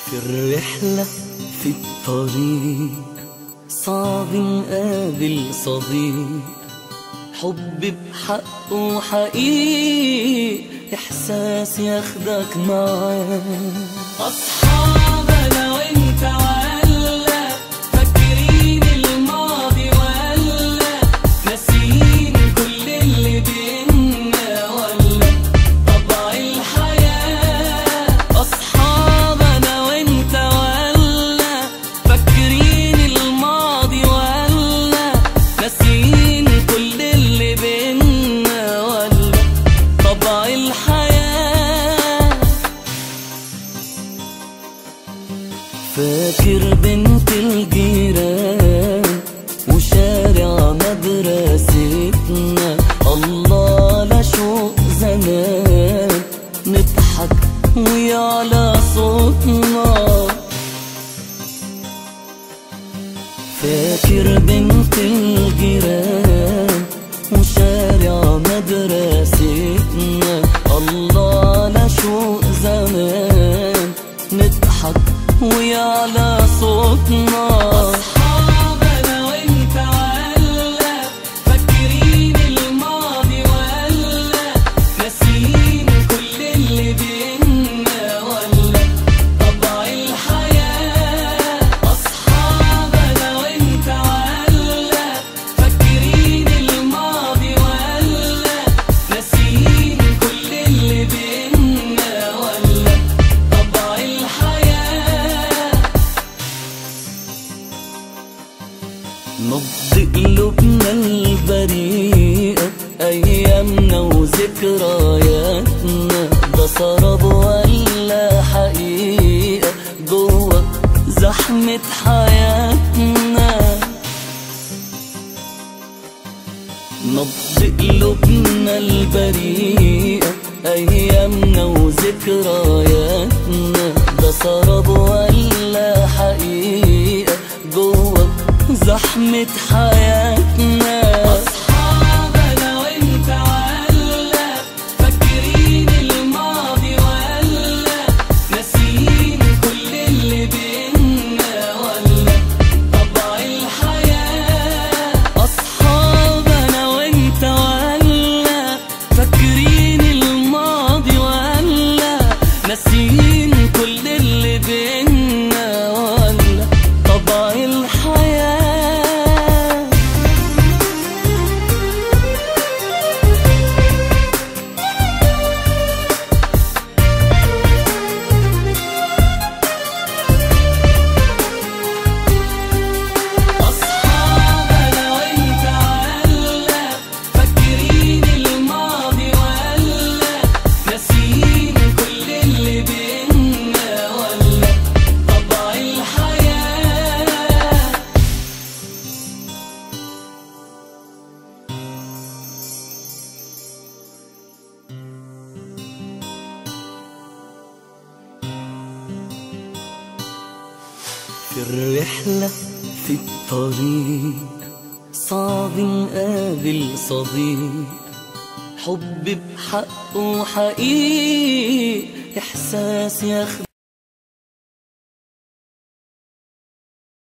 في الرحلة في الطريق صعب نقابل صديق حب بحقه حقيقي إحساس ياخدك معاه أصحاب أنا وأنت ولا فاكرين الماضي ولا ناسيين كل اللي بينا ولا طبع الحياة أصحاب أنا وأنت ولا فاكرين الماضي ولا ناسيين كل اللي بينا ولا طبع الحياة فاكر بنت الجيران وشارع مدرستنا الله لا شوق زمان نضحك ويعلى صوتنا فاكر بنت الجيران وشارع مدرستنا الله لا شوق زمان نضحك ويعلى صوتنا أصحاب أنا وأنت ولا فاكرين الماضي ولا ناسيين كل اللي بينا ولا طبع الحياة أصحاب أنا وأنت ولا فاكرين الماضي ولا ناسيين كل اللي بينا ولا طبع الحياة نبض قلوبنا البريئة أيامنا وذكرياتنا ده سراب ولا حقيقة جوه زحمة حياتنا نبض قلوبنا البريئة أيامنا وذكرياتنا ده سراب ولا حقيقة جوه زحمة حياتنا أصحاب أنا وأنت ولا فاكرين الماضي ولا ناسيين كل اللي بينا ولا طبع الحياة أصحاب أنا وأنت ولا فاكرين الماضي ولا ناسيين كل اللي بينا ولا طبع الحياة أصحاب أنا وأنت ولا فاكرين الماضي ولا ناسيين كل اللي بينا ولا طبع الحياة في الرحلة في الطريق صعب نقابل صديق حب بحقه حقيقي إحساس ياخد